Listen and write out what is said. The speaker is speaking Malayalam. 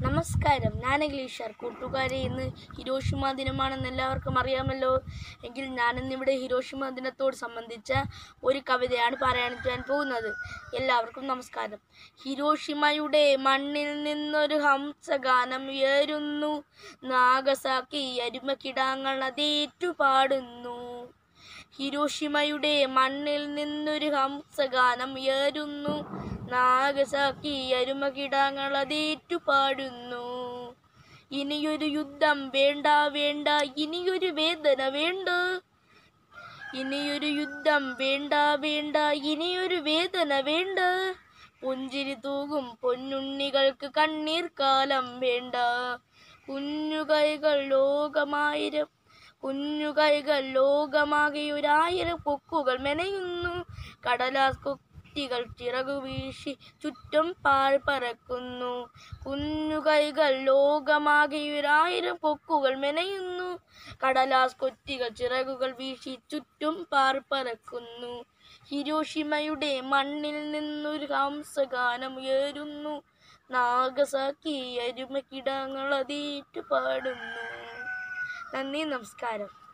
നമസ്കാരം ഞാൻ അഖിലേഷർ കൂട്ടുകാരെ ഇന്ന് ഹിരോഷിമ ദിനമാണെന്ന് എല്ലാവർക്കും അറിയാമല്ലോ എങ്കിൽ ഞാനിന്നിവിടെ ഹിരോഷിമ ദിനത്തോട് സംബന്ധിച്ച ഒരു കവിതയാണ് പറയാൻ പോകുന്നത് എല്ലാവർക്കും നമസ്കാരം ഹിരോഷിമയുടെ മണ്ണിൽ നിന്നൊരു ഹംസഗാനം ഉയരുന്നു നാഗസാക്കി അരുമക്കിടാങ്ങൾ അതേറ്റു പാടുന്നു ഹിരോഷിമയുടെ മണ്ണിൽ നിന്നൊരു ഹംസഗാനം ഉയരുന്നു നാഗസാക്കി അരുമകിടാങ്ങൾ അതേറ്റു പാടുന്നു ഇനിയൊരു യുദ്ധം വേണ്ട വേണ്ട ഇനിയൊരു വേദന വേണ്ട ഇനിയൊരു യുദ്ധം വേണ്ട വേണ്ട ഇനിയൊരു വേദന വേണ്ട പുഞ്ചിരി തൂകും പൊന്നുണ്ണികൾക്ക് കണ്ണീർ കാലം വേണ്ട കുഞ്ഞുകൈകൾ ലോകമായിരം കുഞ്ഞുകൈകൾ ലോകമാകെ ഒരായിരം കൊക്കുകൾ മെനയുന്നു കടലാസ് കുട്ടികൾ ചിറകു വീശി ചുറ്റും പാൽ പറക്കുന്നു കുഞ്ഞുകൈകൾ ലോകമാകെ ഒരായിരം കൊക്കുകൾ മെനയുന്നു കടലാസ് കൊറ്റികൾ ചിറകുകൾ വീശി ചുറ്റും പാർ പറക്കുന്നു ഹിരോഷിമയുടെ മണ്ണിൽ നിന്നൊരു ഹംസഗാനം ഉയരുന്നു നാഗസാക്കി അരുമക്കിടങ്ങൾ അതേറ്റു പാടുന്നു നന്ദി നമസ്കാരം